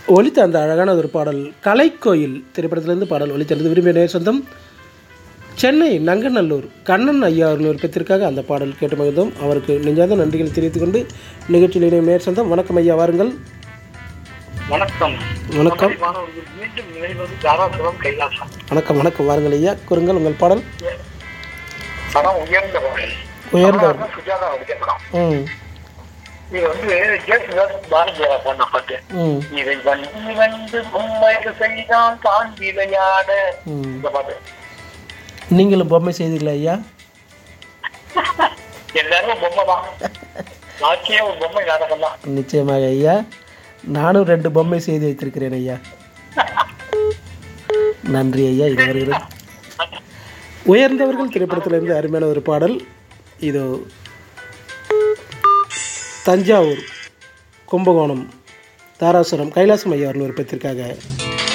ஒலித்த அந்த அழகான ஒரு பாடல் கலைக்கோயில் திரைப்படத்திலிருந்து பாடல் ஒலித்தது விரும்பிய நேர் சொந்தம் சென்னை நங்கநல்லூர் கண்ணன் ஐயா அவர்கள் விருப்பத்திற்காக அந்த பாடல் கேட்டு மகிழ்ந்தோம் அவருக்கு நெஞ்சார்ந்த நன்றிகளை தெரிவித்துக் கொண்டு நிகழ்ச்சியில் இணையும் நேர் சொந்தம் வணக்கம் ஐயா வாருங்கள் வணக்கம் வணக்கம் மாணவர்கள் மீண்டும் நினைவது தாராசுரம் கைலாசம் வணக்கம் வணக்கம் வாருங்கள் ஐயா கூறுங்கள் உங்கள் பாடல் படம் உயர்ந்தவர்கள் உயர்ந்தவர் படம் சுஜாதா நடிச்ச படம் ம் இது வந்து ஜேசுதாஸ் பாரதியாரா பண்ண பாட்டு ம் இதை வந்து வந்து பொம்மைக்கு செய்தான் தான் விளையாட ம் இந்த பாட்டு நீங்களும் பொம்மை செய்தீர்களா ஐயா எல்லாரும் பொம்மை தான் நாட்டியே ஒரு பொம்மை நாடகம் தான் நிச்சயமாக ஐயா நானும் ரெண்டு பொம்மை செய்து வைத்திருக்கிறேன் ஐயா நன்றி ஐயா இது வருகிறது உயர்ந்தவர்கள் திரைப்படத்திலிருந்து அருமையான ஒரு பாடல் இதோ தஞ்சாவூர் கும்பகோணம் தாராசுரம் கைலாசம் ஐயா அவர்கள் விருப்பத்திற்காக